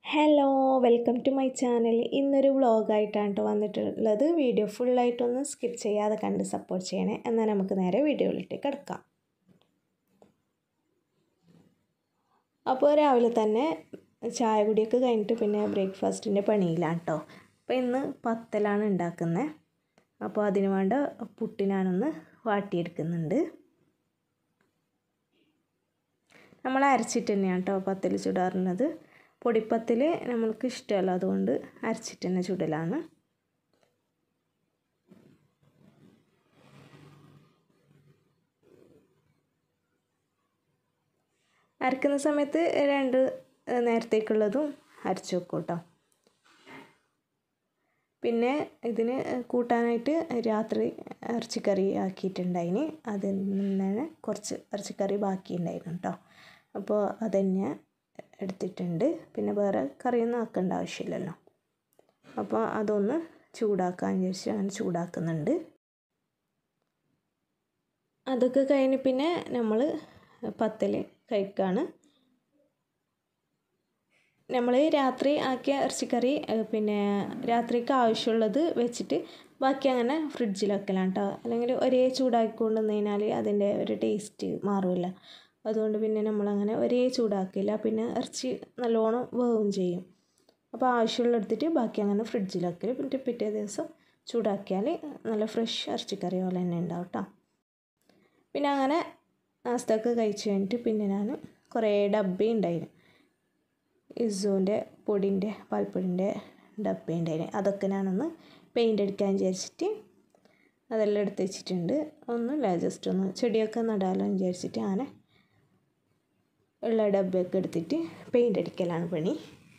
hello welcome to my channel ഇന്നൊരു വ്ളോഗായിട്ടാണ് കേട്ടോ വന്നിട്ടുള്ളത് വീഡിയോ ഫുള്ളായിട്ടൊന്ന് സ്കിപ്പ് ചെയ്യാതെ കണ്ട് സപ്പോർട്ട് ചെയ്യണേ എന്നാൽ നമുക്ക് നേരെ വീഡിയോയിലിട്ട് കിടക്കാം അപ്പോൾ രാവിലെ തന്നെ ചായ കുടിയൊക്കെ കഴിഞ്ഞിട്ട് പിന്നെ ബ്രേക്ക്ഫാസ്റ്റിൻ്റെ പണിയിലാണ് കേട്ടോ അപ്പോൾ ഇന്ന് പത്തലാണ് ഉണ്ടാക്കുന്നത് അപ്പോൾ അതിന് വേണ്ട പുട്ട് ഞാനൊന്ന് വാട്ടിയെടുക്കുന്നുണ്ട് നമ്മൾ അരച്ചിട്ട് തന്നെയാണ് കേട്ടോ പത്തിൽ ചുടാറുള്ളത് പൊടിപ്പത്തിൽ നമ്മൾക്ക് ഇഷ്ടമല്ല അതുകൊണ്ട് അരച്ചിട്ട് തന്നെ ചുടലാണ് അരക്കുന്ന സമയത്ത് രണ്ട് നേരത്തേക്കുള്ളതും അരച്ച് വെക്കും കേട്ടോ പിന്നെ ഇതിന് കൂട്ടാനായിട്ട് രാത്രി ഇറച്ചിക്കറി ആക്കിയിട്ടുണ്ടായിന് അതിൽ നിന്ന് കുറച്ച് ഇറച്ചിക്കറി ബാക്കി ഉണ്ടായിരുന്നു കേട്ടോ അപ്പോൾ അതന്നെ എടുത്തിട്ടുണ്ട് പിന്നെ വേറെ കറിയൊന്നും ആക്കേണ്ട ആവശ്യമില്ലല്ലോ അപ്പോൾ അതൊന്ന് ചൂടാക്കാൻ വിചാരിച്ച് അങ്ങനെ ചൂടാക്കുന്നുണ്ട് അതൊക്കെ കഴിഞ്ഞ് പിന്നെ നമ്മൾ പത്തിൽ കഴിക്കുകയാണ് നമ്മൾ രാത്രി ആക്കിയ ഇറച്ചിക്കറി പിന്നെ രാത്രിക്ക് ആവശ്യമുള്ളത് വെച്ചിട്ട് ബാക്കി അങ്ങനെ ഫ്രിഡ്ജിൽ വെക്കലാണ് കേട്ടോ അല്ലെങ്കിൽ ഒരേ ചൂടാക്കിക്കൊണ്ട് കഴിഞ്ഞാൽ അതിൻ്റെ ഒരു ടേസ്റ്റ് മാറില്ല അതുകൊണ്ട് പിന്നെ നമ്മളങ്ങനെ ഒരേ ചൂടാക്കില്ല പിന്നെ ഇറച്ചി നല്ലോണം വേവും ചെയ്യും അപ്പോൾ ആവശ്യമുള്ള എടുത്തിട്ട് ബാക്കി അങ്ങനെ ഫ്രിഡ്ജിൽ വെക്കൽ പിന്നെ പിറ്റേ ദിവസം ചൂടാക്കിയാൽ നല്ല ഫ്രഷ് ഇറച്ചിക്കറി പോലെ തന്നെ ഉണ്ടാവും കേട്ടോ പിന്നെ അങ്ങനെ നാസ്തയൊക്കെ കഴിച്ച് കഴിഞ്ഞിട്ട് പിന്നെ ഞാൻ കുറേ ഡബ്ബ ഉണ്ടായിരുന്നു ഇസുവിൻ്റെ പൊടിൻ്റെ പാൽപ്പൊടിൻ്റെ ഡബ്ബ ഉണ്ടായിരുന്നു അതൊക്കെ ഞാനൊന്ന് പെയിൻ്റ് അടിക്കാൻ വിചാരിച്ചിട്ട് അതെല്ലാം എടുത്ത് വെച്ചിട്ടുണ്ട് ഒന്നുമില്ല ജസ്റ്റ് ഒന്ന് ചെടിയൊക്കെ നടാലോ വിചാരിച്ചിട്ട് അങ്ങനെ ഉള്ള ഡബ്ബയൊക്കെ എടുത്തിട്ട് പെയിൻ്റ് അടിക്കലാണ് പണി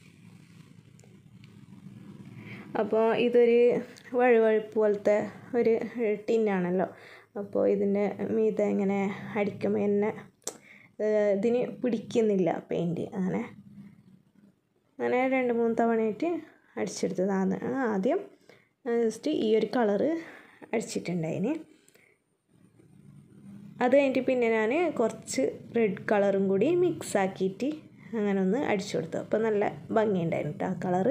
അപ്പോൾ ഇതൊരു വഴുവഴുപ്പ് പോലത്തെ ഒരു ടിന്നാണല്ലോ അപ്പോൾ ഇതിൻ്റെ മീതെ ഇങ്ങനെ അടിക്കുമ്പോൾ എന്നെ ഇതിന് പിടിക്കുന്നില്ല പെയിൻറ്റ് അങ്ങനെ അങ്ങനെ രണ്ട് മൂന്ന് തവണയായിട്ട് അടിച്ചെടുത്തതാണ് ആദ്യം ജസ്റ്റ് ഈ ഒരു കളറ് അടിച്ചിട്ടുണ്ടായിന് അത് കഴിഞ്ഞിട്ട് പിന്നെ ഞാൻ കുറച്ച് റെഡ് കളറും കൂടി മിക്സ് ആക്കിയിട്ട് അങ്ങനെ ഒന്ന് അടിച്ചു കൊടുത്തു അപ്പോൾ നല്ല ഭംഗിയുണ്ടായിരുന്നു കേട്ടോ ആ കളറ്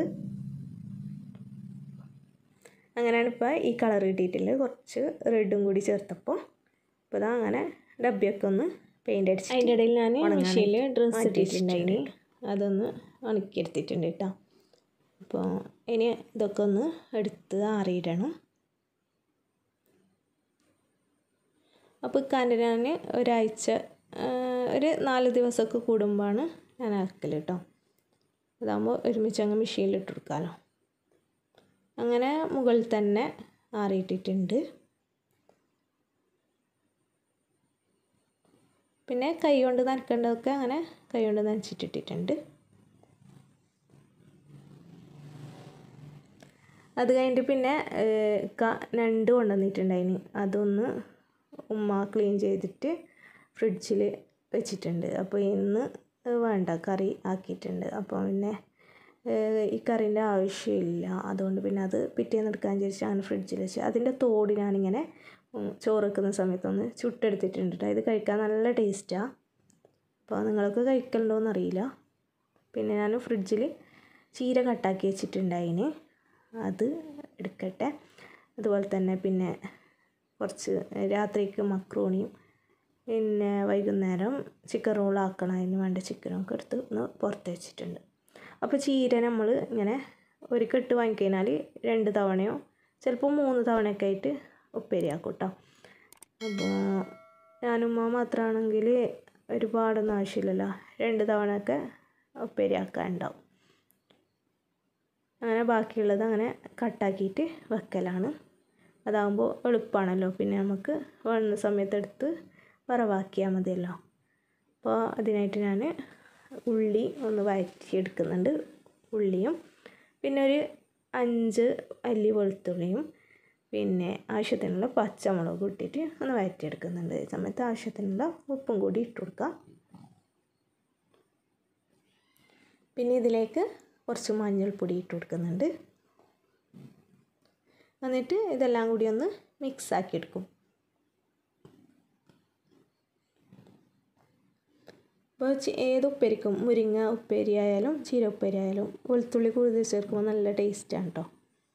അങ്ങനെയാണ് ഇപ്പോൾ ഈ കളർ കിട്ടിയിട്ടുള്ളത് കുറച്ച് റെഡും കൂടി ചേർത്തപ്പോൾ അപ്പോൾ ഇതാ അങ്ങനെ ഡബ്ബയൊക്കെ ഒന്ന് പെയിൻ്റ് അടിച്ച് അതിൻ്റെ ഇടയിൽ ഞാൻ മെഷീനിൽ ഡ്രസ്സ് ഇട്ടിട്ടുണ്ടായിന് അതൊന്ന് ഉണക്കിയെടുത്തിട്ടുണ്ട് കേട്ടോ അപ്പോൾ ഇനി ഇതൊക്കെ ഒന്ന് എടുത്ത് ആറിയിടണം അപ്പോൾ ഇക്കാൻ്റെ ഞാൻ ഒരാഴ്ച ഒരു നാല് ദിവസമൊക്കെ കൂടുമ്പോഴാണ് ഞാൻ അരക്കൽ കേട്ടോ അതാകുമ്പോൾ ഒരുമിച്ച് അങ്ങ് മെഷീനിൽ ഇട്ട് കൊടുക്കാമല്ലോ അങ്ങനെ മുകളിൽ തന്നെ ആറിയിട്ടിട്ടുണ്ട് പിന്നെ കൈ കൊണ്ട് നനക്കേണ്ടതൊക്കെ അങ്ങനെ കൈ കൊണ്ട് നനച്ചിട്ടിട്ടിട്ടുണ്ട് അത് കഴിഞ്ഞിട്ട് പിന്നെ ഞണ്ട് കൊണ്ടുവന്നിട്ടുണ്ടായിന് അതൊന്ന് ഉമ്മ ക്ലീൻ ചെയ്തിട്ട് ഫ്രിഡ്ജിൽ വെച്ചിട്ടുണ്ട് അപ്പോൾ ഇന്ന് വേണ്ട കറി ആക്കിയിട്ടുണ്ട് അപ്പോൾ പിന്നെ ഈ കറീൻ്റെ ആവശ്യമില്ല അതുകൊണ്ട് പിന്നെ അത് പിറ്റേന്ന് എടുക്കാൻ വിചാരിച്ച് അങ്ങനെ ഫ്രിഡ്ജിൽ വെച്ച് അതിൻ്റെ തോട് ഞാനിങ്ങനെ ചോറ് വെക്കുന്ന സമയത്തൊന്ന് ചുട്ടെടുത്തിട്ടുണ്ട് കേട്ടോ ഇത് കഴിക്കാൻ നല്ല ടേസ്റ്റാണ് അപ്പോൾ നിങ്ങളൊക്കെ കഴിക്കലുണ്ടോയെന്ന് അറിയില്ല പിന്നെ ഞാൻ ഫ്രിഡ്ജിൽ ചീര കട്ടാക്കി വെച്ചിട്ടുണ്ടായിന് അത് എടുക്കട്ടെ അതുപോലെ തന്നെ പിന്നെ കുറച്ച് രാത്രിക്ക് മക്രോണിയും പിന്നെ വൈകുന്നേരം ചിക്കൻ റോൾ ആക്കണം അതിന് വേണ്ട ചിക്കനൊക്കെ എടുത്ത് ഒന്ന് പുറത്ത് വെച്ചിട്ടുണ്ട് അപ്പോൾ ചീര നമ്മൾ ഇങ്ങനെ ഒരു കെട്ട് വാങ്ങിക്കഴിഞ്ഞാൽ രണ്ട് തവണയോ ചിലപ്പോൾ മൂന്ന് തവണയൊക്കെ ആയിട്ട് ഉപ്പേരിയാക്കും കേട്ടോ അപ്പോൾ ഞാനുമ്മ മാത്രമാണെങ്കിൽ ഒരുപാടൊന്നും ആവശ്യമില്ലല്ലോ രണ്ട് തവണയൊക്കെ ഉപ്പേരിയാക്കാൻ ഉണ്ടാവും അങ്ങനെ ബാക്കിയുള്ളത് അങ്ങനെ കട്ടാക്കിയിട്ട് വെക്കലാണ് അതാകുമ്പോൾ എളുപ്പമാണല്ലോ പിന്നെ നമുക്ക് വേണ്ടുന്ന സമയത്ത് എടുത്ത് വറവാക്കിയാൽ മതിയല്ലോ അപ്പോൾ അതിനായിട്ട് ഞാൻ ഉള്ളി ഒന്ന് വഴറ്റിയെടുക്കുന്നുണ്ട് ഉള്ളിയും പിന്നെ ഒരു അഞ്ച് അല്ലി വെളുത്തുള്ളിയും പിന്നെ ആവശ്യത്തിനുള്ള പച്ചമുളക് ഇട്ടിട്ട് ഒന്ന് വഴറ്റിയെടുക്കുന്നുണ്ട് ഈ സമയത്ത് ആവശ്യത്തിനുള്ള ഉപ്പും കൂടി ഇട്ട് കൊടുക്കുക പിന്നെ ഇതിലേക്ക് കുറച്ച് മഞ്ഞൾപ്പൊടി ഇട്ട് കൊടുക്കുന്നുണ്ട് എന്നിട്ട് ഇതെല്ലാം കൂടി ഒന്ന് മിക്സ് ആക്കി എടുക്കും അപ്പോൾ ഏത് ഉപ്പേരിക്കും മുരിങ്ങ ഉപ്പേരി ആയാലും ചീര ഉപ്പേരി ആയാലും വെളുത്തുള്ളി കൂടുതൽ ചേർക്കുമ്പോൾ നല്ല ടേസ്റ്റാണ് കേട്ടോ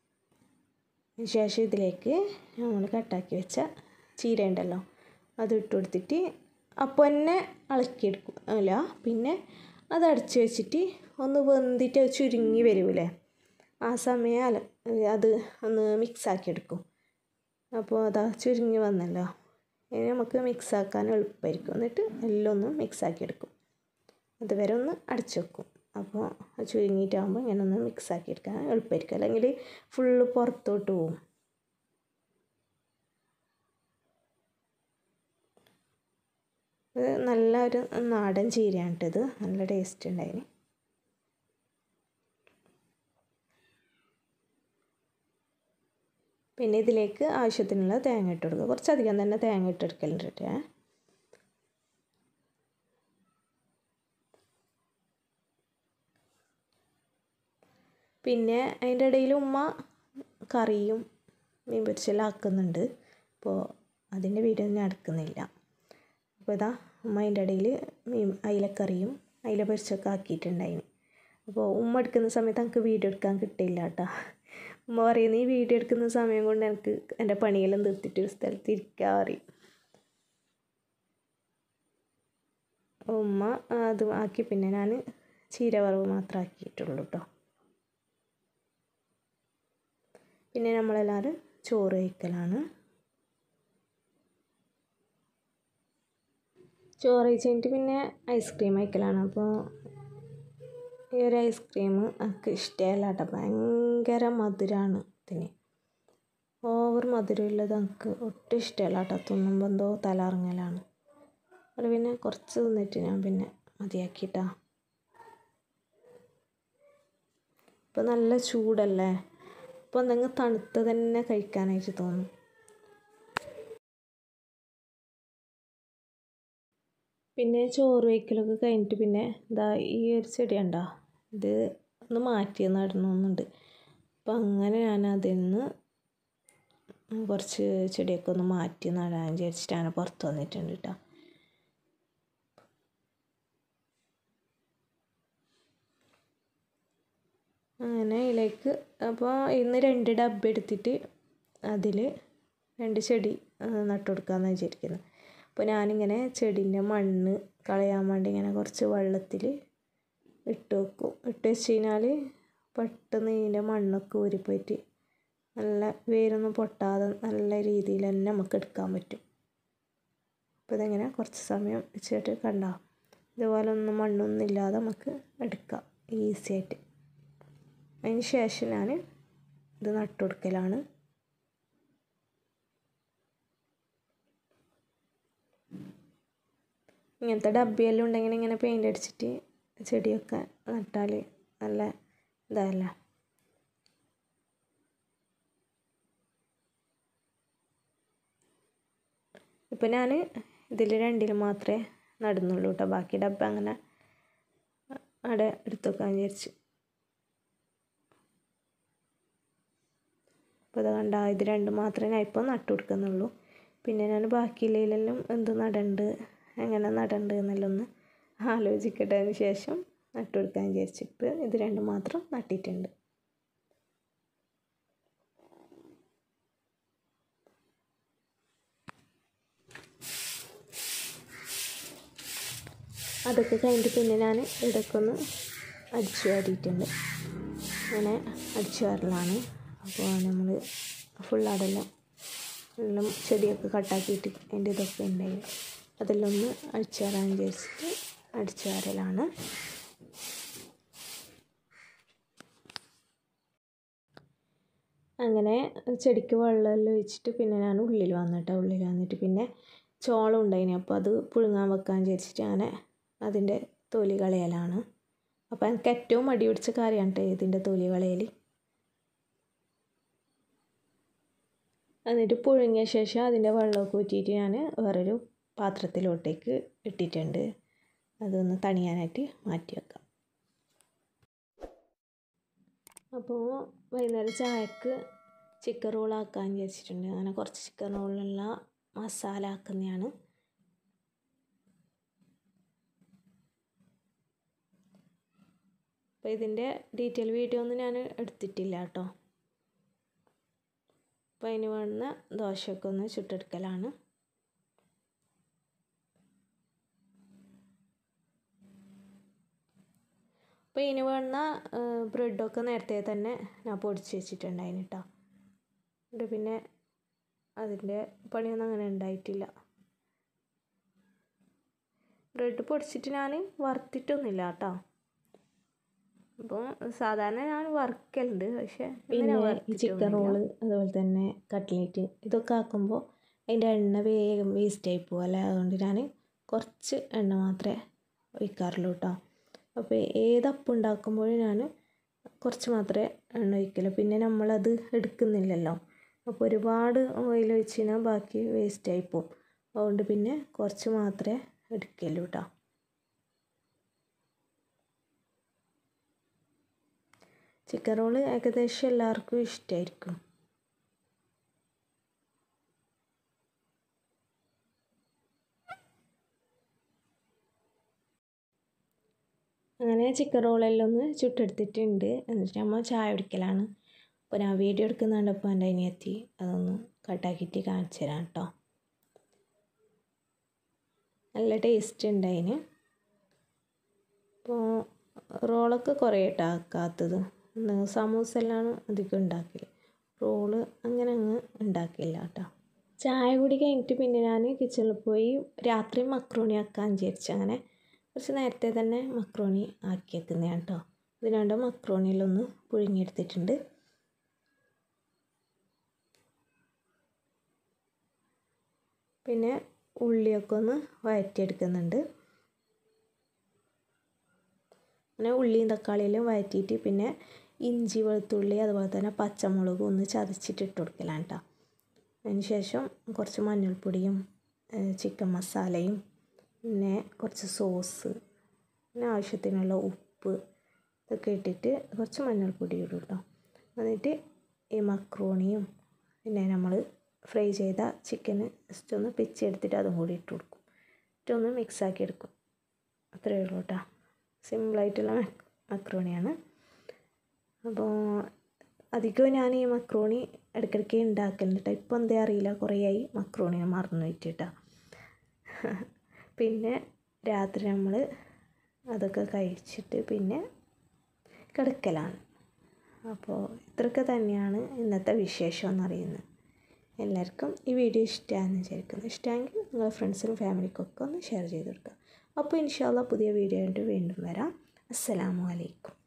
ശേഷം ഇതിലേക്ക് നമ്മൾ കട്ടാക്കി വെച്ച ചീര ഉണ്ടല്ലോ അത് ഇട്ട് കൊടുത്തിട്ട് അപ്പോൾ തന്നെ ഇളക്കിയെടുക്കും അല്ല പിന്നെ അത് അടച്ച് വെച്ചിട്ട് ഒന്ന് വെന്തിട്ട് ചുരുങ്ങി വരൂലേ ആ സമയം അല അത് ഒന്ന് മിക്സാക്കി എടുക്കും അപ്പോൾ അതാ ചുരുങ്ങി വന്നല്ലോ ഇനി നമുക്ക് മിക്സാക്കാൻ എളുപ്പമായിരിക്കും എന്നിട്ട് എല്ലാം ഒന്ന് മിക്സാക്കി എടുക്കും അതുവരെ ഒന്ന് അടച്ചു വെക്കും അപ്പോൾ ചുരുങ്ങിയിട്ടാകുമ്പോൾ ഇങ്ങനെ ഒന്ന് മിക്സാക്കി എടുക്കാൻ എളുപ്പമായിരിക്കും അല്ലെങ്കിൽ ഫുള്ള് പുറത്തോട്ട് പോവും ഇത് നല്ല ഒരു നാടൻ ചീരയാണ് ഇത് നല്ല ടേസ്റ്റ് ഉണ്ടായിന് പിന്നെ ഇതിലേക്ക് ആവശ്യത്തിനുള്ള തേങ്ങ ഇട്ട് കൊടുക്കുക കുറച്ചധികം തന്നെ തേങ്ങ ഇട്ടെടുക്കലുണ്ട് കേട്ടോ പിന്നെ അതിൻ്റെ ഇടയിൽ ഉമ്മ കറിയും മീൻ പൊരിച്ചെല്ലാം ആക്കുന്നുണ്ട് അപ്പോൾ അതിൻ്റെ വീഡിയോ ഞാൻ എടുക്കുന്നില്ല അപ്പോൾ ഇതാ ഉമ്മ അതിൻ്റെ ഇടയിൽ മീൻ അയിലക്കറിയും അയില പൊരിച്ചൊക്കെ ആക്കിയിട്ടുണ്ടായിന് അപ്പോൾ ഉമ്മ എടുക്കുന്ന സമയത്ത് എനിക്ക് വീഡിയോ എടുക്കാൻ കിട്ടിയില്ല കേട്ടോ ഉമ്മ പറയുന്നത് ഈ വീഡിയോ എടുക്കുന്ന സമയം കൊണ്ട് എനിക്ക് എൻ്റെ പണിയെല്ലാം തീർത്തിട്ട് ഒരു സ്ഥലത്ത് ഇരിക്കാൻ അറിയും ഉമ്മ അത് ആക്കി പിന്നെ ഞാൻ ചീര വറവ് മാത്രം ആക്കിയിട്ടുള്ളൂ കേട്ടോ പിന്നെ നമ്മളെല്ലാവരും ചോറ് കഴിക്കലാണ് ചോറ് കഴിച്ച് കഴിഞ്ഞിട്ട് പിന്നെ ഐസ്ക്രീം കഴിക്കലാണ് അപ്പോൾ ഈ ഒരു ഐസ്ക്രീം എനിക്ക് ഇഷ്ടമല്ല കേട്ടോ ഭയങ്കര മധുരമാണ് ഇതിന് ഓവർ മധുരമുള്ളത് എനിക്ക് ഒട്ടും ഇഷ്ടമല്ല കേട്ടോ തിന്നുമ്പോൾ എന്തോ തലറങ്ങലാണ് അത് പിന്നെ കുറച്ച് തിന്നിട്ട് ഞാൻ പിന്നെ മതിയാക്കിയിട്ടാ ഇപ്പം നല്ല ചൂടല്ലേ അപ്പോൾ എന്തെങ്കിലും തണുത്ത തന്നെ കഴിക്കാനായിട്ട് തോന്നും പിന്നെ ചോറ് വയ്ക്കലൊക്കെ കഴിഞ്ഞിട്ട് പിന്നെ ഇതാ ഈ ഒരു ചെടി ഉണ്ടോ ഇത് ഒന്ന് മാറ്റി നടണമെന്നുണ്ട് അപ്പം അങ്ങനെ ഞാൻ അതിൽ നിന്ന് കുറച്ച് ചെടിയൊക്കെ ഒന്ന് മാറ്റി നടാൻ വിചാരിച്ചിട്ടാണ് പുറത്ത് വന്നിട്ടുണ്ട് കേട്ടോ അങ്ങനെ ഇതിലേക്ക് അപ്പോൾ ഇന്ന് രണ്ട് ഡബ്ബ എടുത്തിട്ട് അതിൽ രണ്ട് ചെടി നട്ടു കൊടുക്കാമെന്ന് വിചാരിക്കുന്നത് അപ്പോൾ ഞാനിങ്ങനെ ചെടീൻ്റെ മണ്ണ് കളയാൻ വേണ്ടി ഇങ്ങനെ കുറച്ച് വെള്ളത്തിൽ ഇട്ട് വെക്കും ഇട്ട് വെച്ച് കഴിഞ്ഞാൽ പെട്ടെന്ന് ഇതിൻ്റെ മണ്ണൊക്കെ ഊരിപ്പോയിട്ട് നല്ല വേരൊന്നും പൊട്ടാതെ നല്ല രീതിയിൽ തന്നെ നമുക്ക് എടുക്കാൻ പറ്റും അപ്പോൾ ഇതിങ്ങനെ കുറച്ച് സമയം വെച്ചിട്ട് കണ്ട ഇതുപോലെ ഒന്നും മണ്ണൊന്നും ഇല്ലാതെ നമുക്ക് എടുക്കാം ഈസി ആയിട്ട് അതിന് ശേഷം ഞാൻ ഇത് നട്ടു കൊടുക്കലാണ് ഇങ്ങനത്തെ ഡബ്ബിയെല്ലാം ഉണ്ടെങ്കിൽ ഇങ്ങനെ പെയിൻ്റ് അടിച്ചിട്ട് ചെടിയൊക്കെ നട്ടാൽ നല്ല ഇതല്ല ഇപ്പം ഞാൻ ഇതിൽ രണ്ടിൽ മാത്രമേ നടുന്നുള്ളൂ കേട്ടോ ബാക്കി ഡബ്ബ അങ്ങനെ അവിടെ എടുത്തു വെക്കാൻ വിചാരിച്ചു അപ്പോൾ അത് കണ്ട ഇത് രണ്ട് മാത്രമേ ഞാൻ ഇപ്പോൾ നട്ടു കൊടുക്കുന്നുള്ളൂ പിന്നെ ഞാൻ ബാക്കിയില്ലെല്ലാം എന്ത് നടണ്ട് എങ്ങനെ നടണ്ട് എന്നെല്ലാം ഒന്ന് ആലോചിക്കട്ടെ അതിന് ശേഷം നട്ടു കൊടുക്കാൻ വിചാരിച്ചിട്ട് ഇത് രണ്ട് മാത്രം നട്ടിട്ടുണ്ട് അതൊക്കെ കഴിഞ്ഞിട്ട് പിന്നെ ഞാൻ ഇടയ്ക്ക് ഒന്ന് അടിച്ചു വാരിയിട്ടുണ്ട് അങ്ങനെ അടിച്ചു വാരലാണ് അപ്പോൾ നമ്മൾ ഫുൾ അതെല്ലാം എല്ലാം ചെടിയൊക്കെ കട്ടാക്കിയിട്ട് അതിൻ്റെ ഇതൊക്കെ ഉണ്ടായി അതെല്ലാം ഒന്ന് അടിച്ചു വാരാൻ വിചാരിച്ചിട്ട് അടിച്ചു വാരലാണ് അങ്ങനെ ചെടിക്ക് വെള്ളമെല്ലാം ഒഴിച്ചിട്ട് പിന്നെ ഞാൻ ഉള്ളിൽ വന്നിട്ട് ഉള്ളിൽ വന്നിട്ട് പിന്നെ ചോളം ഉണ്ടായിന് അപ്പോൾ അത് പുഴുങ്ങാൻ വെക്കാൻ വിചാരിച്ചിട്ട് അങ്ങനെ അതിൻ്റെ തൊലി കളയലാണ് അപ്പോൾ എനിക്ക് ഏറ്റവും മടി പിടിച്ച കാര്യമാണ് കേട്ടോ ഇതിൻ്റെ തൊലി കളയൽ എന്നിട്ട് പുഴുങ്ങിയ ശേഷം അതിൻ്റെ വെള്ളമൊക്കെ ഊറ്റിയിട്ട് ഞാൻ വേറൊരു പാത്രത്തിലോട്ടേക്ക് ഇട്ടിട്ടുണ്ട് അതൊന്ന് തണിയാനായിട്ട് മാറ്റി വെക്കാം അപ്പോൾ വൈകുന്നേരം ചായക്ക് ചിക്കൻ റോൾ ആക്കാൻ വിചാരിച്ചിട്ടുണ്ട് അങ്ങനെ കുറച്ച് ചിക്കൻ റോളിലുള്ള മസാല ആക്കുന്നതാണ് അപ്പോൾ ഇതിൻ്റെ ഡീറ്റെയിൽ വീഡിയോ ഒന്നും ഞാൻ എടുത്തിട്ടില്ല കേട്ടോ അപ്പോൾ അതിന് വേണ്ടുന്ന ദോശയൊക്കെ ഒന്ന് ചുട്ടെടുക്കലാണ് അപ്പോൾ ഇതിന് വേണ്ടുന്ന ബ്രെഡൊക്കെ നേരത്തെ തന്നെ ഞാൻ പൊടിച്ച് വെച്ചിട്ടുണ്ടായിന് കേട്ടോ എന്നിട്ട് പിന്നെ അതിൻ്റെ പണിയൊന്നും അങ്ങനെ ഉണ്ടായിട്ടില്ല ബ്രെഡ് പൊടിച്ചിട്ട് ഞാൻ വറുത്തിട്ടൊന്നുമില്ല കേട്ടോ അപ്പോൾ സാധാരണ ഞാൻ വറുക്കലുണ്ട് പക്ഷേ പിന്നെ ഈ ചിക്കൻ റോള് അതുപോലെ തന്നെ കട്ട്ലേറ്റ് ഇതൊക്കെ ആക്കുമ്പോൾ അതിൻ്റെ എണ്ണ വേഗം വേസ്റ്റായി പോകും അല്ലേ അതുകൊണ്ട് ഞാൻ കുറച്ച് എണ്ണ മാത്രമേ ഒഴിക്കാറുള്ളൂ കേട്ടോ അപ്പോൾ ഏതപ്പം ഉണ്ടാക്കുമ്പോഴും ഞാൻ കുറച്ച് മാത്രമേ എണ്ണ ഒഴിക്കലുള്ളൂ പിന്നെ നമ്മളത് എടുക്കുന്നില്ലല്ലോ അപ്പോൾ ഒരുപാട് ഓയിൽ ഒഴിച്ച് കഴിഞ്ഞാൽ ബാക്കി വേസ്റ്റായി പോകും അതുകൊണ്ട് പിന്നെ കുറച്ച് മാത്രമേ എടുക്കലുള്ളൂ കേട്ടോ ചിക്കൻ റോള് ഏകദേശം എല്ലാവർക്കും ഇഷ്ടമായിരിക്കും അങ്ങനെ ചിക്കൻ റോളെല്ലാം ഒന്ന് ചുട്ടെടുത്തിട്ടുണ്ട് എന്നിട്ട് നമ്മൾ ചായ കുടിക്കലാണ് അപ്പോൾ ഞാൻ വീഡിയോ എടുക്കുന്നുണ്ടപ്പോൾ എൻ്റെ അനിയത്തി അതൊന്ന് കട്ടാക്കിയിട്ട് കാണിച്ചു തരാം കേട്ടോ നല്ല ടേസ്റ്റ് ഉണ്ട് അതിന് അപ്പോൾ റോളൊക്കെ കുറേ ആക്കാത്തത് സമൂസ എല്ലാം അധികം ഉണ്ടാക്കില്ല റോള് അങ്ങനെ അങ്ങ് ഉണ്ടാക്കില്ല കേട്ടോ ചായ കൂടി കഴിഞ്ഞിട്ട് പിന്നെ ഞാൻ കിച്ചണിൽ പോയി രാത്രി മക്രോണി ആക്കാൻ വിചാരിച്ചു അങ്ങനെ കുറച്ച് നേരത്തെ തന്നെ മക്രോണി ആക്കി വെക്കുന്നതാണ് കേട്ടോ ഇതിനാണ്ട് മക്രോണിയിലൊന്ന് പുഴുങ്ങിയെടുത്തിട്ടുണ്ട് പിന്നെ ഉള്ളിയൊക്കെ ഒന്ന് വഴറ്റിയെടുക്കുന്നുണ്ട് അങ്ങനെ ഉള്ളിയും തക്കാളിയെല്ലാം വഴറ്റിയിട്ട് പിന്നെ ഇഞ്ചി വെളുത്തുള്ളി അതുപോലെ തന്നെ പച്ചമുളകും ഒന്ന് ചതച്ചിട്ട് ഇട്ട് കൊടുക്കലാണ് കേട്ടോ അതിന് ശേഷം കുറച്ച് മഞ്ഞൾപ്പൊടിയും ചിക്കൻ മസാലയും പിന്നെ കുറച്ച് സോസ് പിന്നെ ആവശ്യത്തിനുള്ള ഉപ്പ് ഇതൊക്കെ ഇട്ടിട്ട് കുറച്ച് മഞ്ഞൾപ്പൊടി ഇടും കേട്ടോ എന്നിട്ട് ഈ മക്രോണിയും പിന്നെ നമ്മൾ ഫ്രൈ ചെയ്ത ചിക്കന് ജസ്റ്റ് ഒന്ന് പിച്ചെടുത്തിട്ട് അതും കൂടി ഇട്ട് കൊടുക്കും എന്നിട്ടൊന്ന് മിക്സാക്കി എടുക്കും അത്രയേ ഉള്ളൂ കേട്ടോ സിമ്പിളായിട്ടുള്ള മക്രോണിയാണ് അപ്പോൾ അധികവും ഞാൻ ഈ മക്രോണി ഇടയ്ക്കിടയ്ക്ക് ഉണ്ടാക്കലുണ്ട് കേട്ടോ ഇപ്പോൾ എന്തേ അറിയില്ല കുറേയായി മക്രോണി മറന്നു വെച്ചിട്ടാ പിന്നെ രാത്രി നമ്മൾ അതൊക്കെ കഴിച്ചിട്ട് പിന്നെ കിടക്കലാണ് അപ്പോൾ ഇത്രയൊക്കെ തന്നെയാണ് ഇന്നത്തെ വിശേഷം എന്നറിയുന്നത് എല്ലാവർക്കും ഈ വീഡിയോ ഇഷ്ടമാണെന്ന് വിചാരിക്കുന്നു ഇഷ്ടമെങ്കിൽ നിങ്ങളുടെ ഫ്രണ്ട്സിനും ഫാമിലിക്കൊക്കെ ഒന്ന് ഷെയർ ചെയ്ത് കൊടുക്കുക അപ്പോൾ ഇൻഷാല്ല പുതിയ വീഡിയോ ആയിട്ട് വീണ്ടും വരാം അസ്സലാമു അലൈക്കും